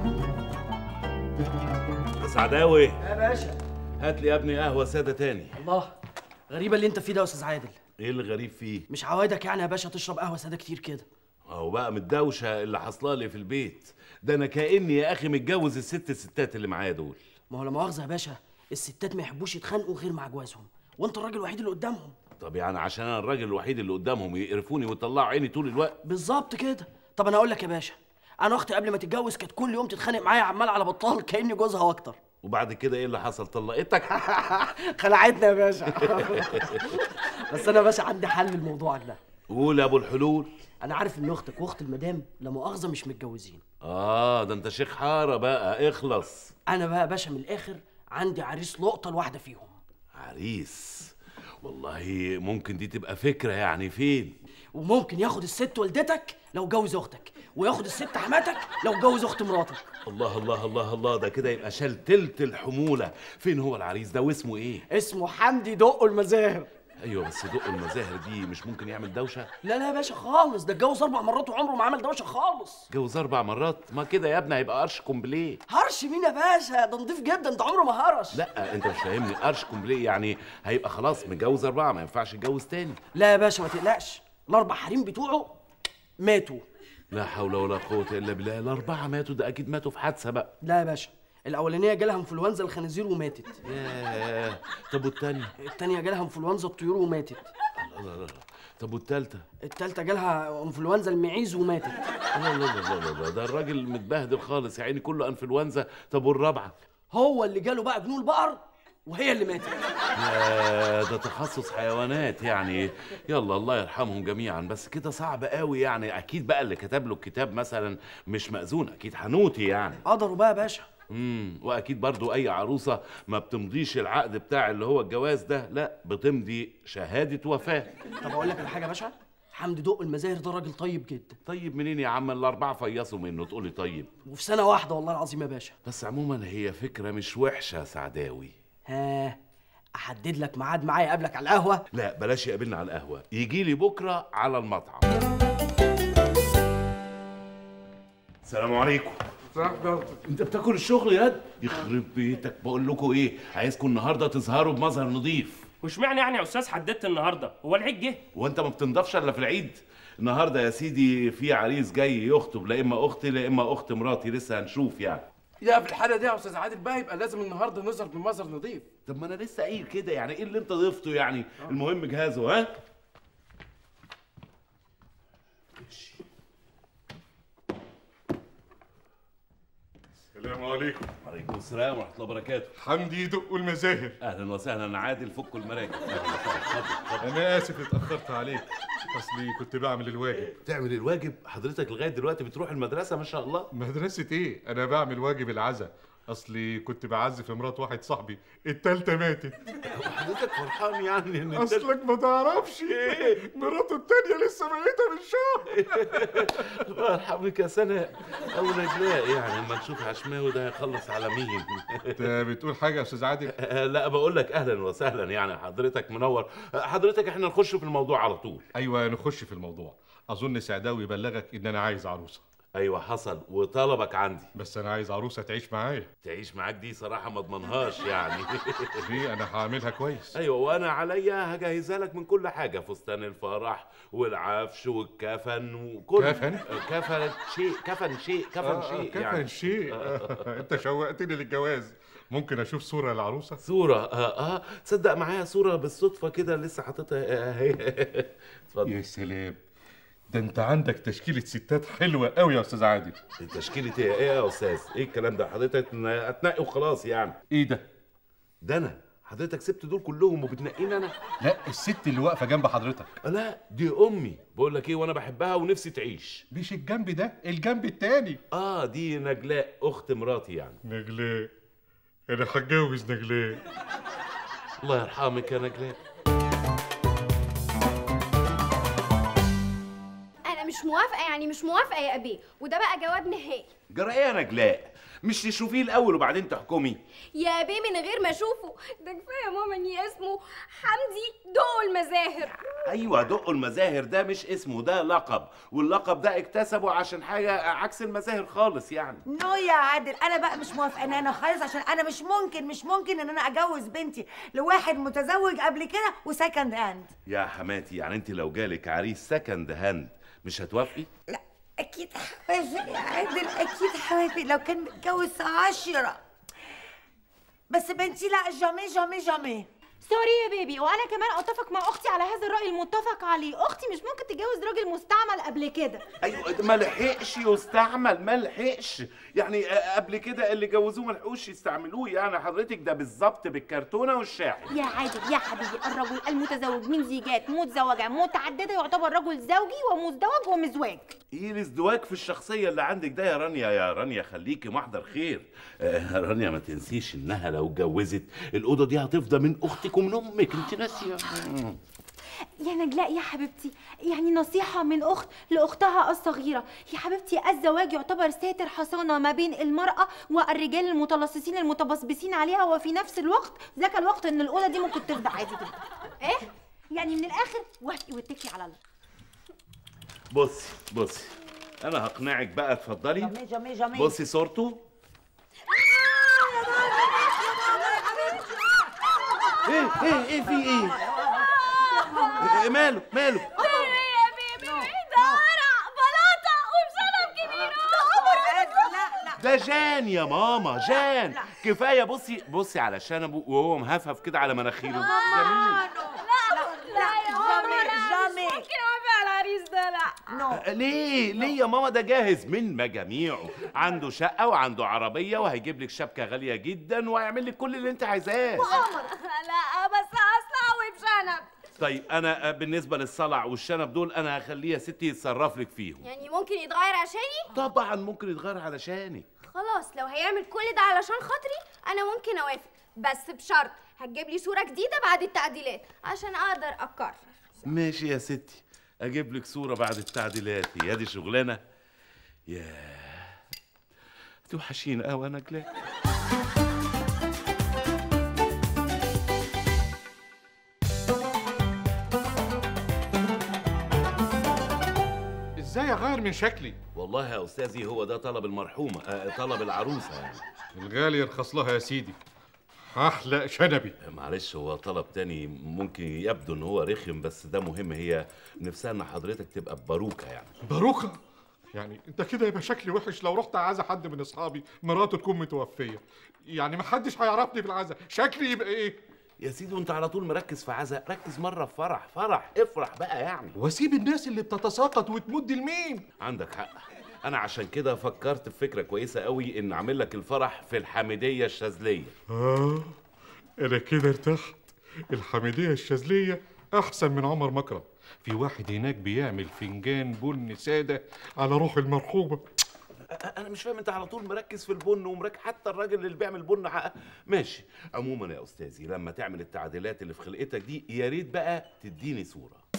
سعداوي يا باشا هات لي يا ابني قهوه ساده تاني الله غريبه اللي انت فيه ده يا استاذ عادل ايه اللي غريب فيه مش عوايدك يعني يا باشا تشرب قهوه ساده كتير كده اهو بقى من الدوشه اللي حاصله لي في البيت ده انا كاني يا اخي متجوز الست ستات اللي معايا دول ما هو لا مؤاخذه يا باشا الستات ما يحبوش يتخانقوا غير مع جوازهم وانت الراجل الوحيد اللي قدامهم طب يعني عشان انا الراجل الوحيد اللي قدامهم يقرفوني ويطلعوا عيني طول الوقت بالظبط كده طب انا اقول لك يا باشا انا اختي قبل ما تتجوز كانت كل يوم تتخانق معايا عمال على بطال كاني جوزها واكتر وبعد كده ايه اللي حصل طلقتك خلعتنا يا باشا بس انا يا باشا عندي حل لموضوعك ده قول يا ابو الحلول انا عارف ان اختك واخت المدام لا مؤاخذه مش متجوزين اه ده انت شيخ حاره بقى اخلص انا بقى يا باشا من الاخر عندي عريس لقطه الواحده فيهم عريس والله ممكن دي تبقى فكره يعني فين وممكن ياخد الست والدتك لو جوز اختك وياخد الست حماتك لو جوز اخت مراتك الله الله الله الله ده كده يبقى شال تلت الحموله فين هو العريس ده واسمه ايه اسمه حمدي دق المزاهر ايوه بس دق المزاهر دي مش ممكن يعمل دوشه لا لا يا باشا خالص ده اتجوز اربع مرات وعمره ما عمل دوشه خالص جوز اربع مرات ما كده يا ابني هيبقى قرش كومبليه هرش مين يا باشا ده نضيف جدا ده عمره ما هرش لا انت مش فاهمني قرش كومبليه يعني هيبقى خلاص متجوز اربعه ما ينفعش يتجوز تاني لا يا باشا ما تقلقش الاربع حريم بتوعه ماتوا لا حول ولا قوه الا بالله الاربعه ماتوا ده اكيد ماتوا في حادثه بقى لا يا باشا الاولانيه جالها انفلونزا الخنازير وماتت ياه طب والتانيه التانيه جالها انفلونزا الطيور وماتت الله الله الله طب والتالته التالتة جالها انفلونزا المعيز وماتت الله الله الله الله الله ده الراجل متبهدل خالص يا عيني كله انفلونزا طب والرابعه هو اللي جاله بقى جنون البقر وهي اللي ماتت يا ده تخصص حيوانات يعني يلا الله يرحمهم جميعا بس كده صعب قوي يعني اكيد بقى اللي كتب له الكتاب مثلا مش مأذون اكيد حنوتي يعني قدروا بقى يا باشا امم واكيد برضو اي عروسه ما بتمضيش العقد بتاع اللي هو الجواز ده لا بتمضي شهاده وفاه طب اقول لك على حاجه يا باشا حمدي دق المزاهر ده راجل طيب جدا طيب منين يا عم الاربعه فيصوا منه تقولي طيب وفي سنه واحده والله العظيم يا باشا بس عموما هي فكره مش وحشه يا سعداوي ها احدد لك ميعاد معايا اقابلك على القهوه لا بلاش يقابلنا على القهوه يجي لي بكره على المطعم السلام عليكم انت بتاكل الشغل ياد يخرب بيتك بقول لكم ايه عايزكم النهارده تظهروا بمظهر نظيف وش معنى يعني يا استاذ حددت النهارده هو العيد جه وانت ما بتنضفش الا في العيد النهارده يا سيدي في عريس جاي يخطب لا اما اختي لا اما اخت مراتي لسه هنشوف يعني لا في الحاله دي يا استاذ عادل بقى يبقى لازم النهارده نظهر بمظهر نظيف طب ما انا لسه قايل كده يعني ايه اللي انت ضفته يعني المهم جهازه ها السلام عليكم وعليكم السلام ورحمه الله وبركاته حمدي دق المزاهر اهلا وسهلا عادل فك المراكب أهلاً وسهلاً. اتفضل اتفضل انا اسف اتاخرت عليك اصلي كنت بعمل الواجب تعمل الواجب حضرتك لغايه دلوقتي بتروح المدرسه ما شاء الله مدرسه ايه انا بعمل واجب العزا اصلي كنت بعزف مرات واحد صاحبي التالتة ماتت حضرتك فرحان يعني ان انت اصلك ما تعرفش إيه؟ مراته التانية لسه ميتة من شهر الله يرحمك يا سناء او نجلاء يعني اما نشوف عشماوي ده هيخلص على مين انت بتقول حاجة يا استاذ عادل آه، لا بقول لك اهلا وسهلا يعني حضرتك منور آه، حضرتك احنا نخش في الموضوع على طول ايوه نخش في الموضوع اظن سعداوي بلغك ان انا عايز عروسة ايوه حصل وطلبك عندي بس انا عايز عروسة تعيش معايا تعيش معاك دي صراحه ما اضمنهاش يعني ليه انا هعملها كويس ايوه وانا عليا هجهزها لك من كل حاجه فستان الفرح والعفش والكفن وكل كفن؟ كفن شيء كفن شيء كفن آه، شيء كفن يعني. شيء انت شوقتني للجواز ممكن اشوف صورة للعروسة صورة اه اه تصدق معايا صورة بالصدفة كده لسه حاططها اهي اتفضل يا سلام ده انت عندك تشكيلة ستات حلوة قوي يا استاذ عادل تشكيلة ايه ايه يا استاذ؟ ايه الكلام ده؟ حضرتك اتنقي وخلاص يعني ايه ده ده انا حضرتك سبت دول كلهم وبتنقيني انا؟ لا الست اللي واقفة جنب حضرتك آه، لا دي امي بقول لك ايه وانا بحبها ونفسي تعيش مش الجنب ده الجنب التاني اه دي نجلاء اخت مراتي يعني نجلاء انا هتجوز نجلاء الله يرحمك يا نجلاء انا مش موافقه يعني مش موافقه يا ابي وده بقى جواب نهائي جرى ايه يا نجلاء؟ مش تشوفيه الاول وبعدين تحكمي يا بيه من غير ما اشوفه ده كفايه يا ماما اني اسمه حمدي دو المزاهر ايوه دق المزاهر ده مش اسمه ده لقب واللقب ده اكتسبه عشان حاجه عكس المزاهر خالص يعني نو يا عادل انا بقى مش موافقه ان انا خالص عشان انا مش ممكن مش ممكن ان انا اجوز بنتي لواحد متزوج قبل كده وسكند هاند يا حماتي يعني انت لو جالك عريس سكند هاند مش هتوافقي لا اكيد هوافق يا عادل اكيد هوافق لو كان متجوز عشرة بس بنتي لا جامي جامي جامي سوري يا بيبي وانا كمان اتفق مع اختي على هذا الراي المتفق عليه اختي مش ممكن تتجوز راجل مستعمل قبل كده ايوه ما لحقش يستعمل ما لحقش يعني آه، قبل كده اللي جوزوه ما لحقوش يستعملوه يعني حضرتك ده بالظبط بالكرتونه والشاحن يا عادل يا حبيبي الرجل المتزوج من زيجات متزوجه متعدده يعتبر رجل زوجي ومزدوج ومزواج ايه الازدواج في الشخصيه اللي عندك ده يا رانيا يا رانيا خليكي محضر خير آه رانيا ما تنسيش انها لو اتجوزت الاوضه دي هتفضى من اختك ومن امك انت ناسيه مم. يا نجلاء يا حبيبتي يعني نصيحة من أخت لأختها الصغيرة يا حبيبتي الزواج يعتبر ساتر حصانة ما بين المرأة والرجال المتلصصين المتبصبصين عليها وفي نفس الوقت ذاك الوقت إن الأولى دي ممكن تفضى عادي جدا إيه؟ يعني من الآخر وافقي واتكلي على الله بصي بصي انا هقنعك بقى اتفضلي جامي جامي جامي بصي صورته ايه ايه ايه في ايه إيه، ماله ماله يا بيبي ده قرع بلاطه وبشنب كبير لا لا ده جان يا ماما جان كفايه بصي بصي على شنبه وهو مهفف كده على مناخيره جميل لا يا ماما جامي لا جامي مش ممكن اوافق على العريس ده لا نو آه، ليه ليه يا ماما ده جاهز من مجاميعه عنده شقه وعنده عربيه وهيجيب لك شبكه غاليه جدا وهيعمل لك كل اللي انت عايزاه لا بس اصلع وبشنب طيب انا آه، بالنسبه للصلع والشنب دول انا هخليه يا ستي يتصرف لك فيهم يعني ممكن يتغير عشاني طبعا ممكن يتغير علشانك خلاص لو هيعمل كل ده علشان خاطري انا ممكن اوافق بس بشرط هتجيب لي صوره جديده بعد التعديلات عشان اقدر اقرر ماشي يا ستي اجيب لك صوره بعد التعديلات يا دي شغلانه ياه توحشين قوي انا جلاك ازاي اغير من شكلي والله يا استاذي هو ده طلب المرحومه آه طلب العروسه يعني الغالي يرخص لها يا سيدي هحلق شنبي معلش هو طلب تاني ممكن يبدو ان هو رخم بس ده مهم هي نفسها ان حضرتك تبقى بباروكه يعني باروكة يعني انت كده يبقى شكلي وحش لو رحت عزا حد من اصحابي مراته تكون متوفيه يعني محدش هيعرفني في العزا شكلي يبقى ايه يا سيدي وانت على طول مركز في عزاء ركز مره في فرح فرح افرح بقى يعني واسيب الناس اللي بتتساقط وتمد لمين عندك حق انا عشان كده فكرت في فكره كويسه قوي ان اعمل لك الفرح في الحميديه الشاذليه اه انا كده ارتحت الحميديه الشاذليه احسن من عمر مكرم في واحد هناك بيعمل فنجان بن ساده على روح المرحومه انا مش فاهم انت على طول مركز في البن ومركز حتى الراجل اللي بيعمل بن حق. ماشي عموما يا استاذي لما تعمل التعديلات اللي في خلقتك دي يا ريت بقى تديني صوره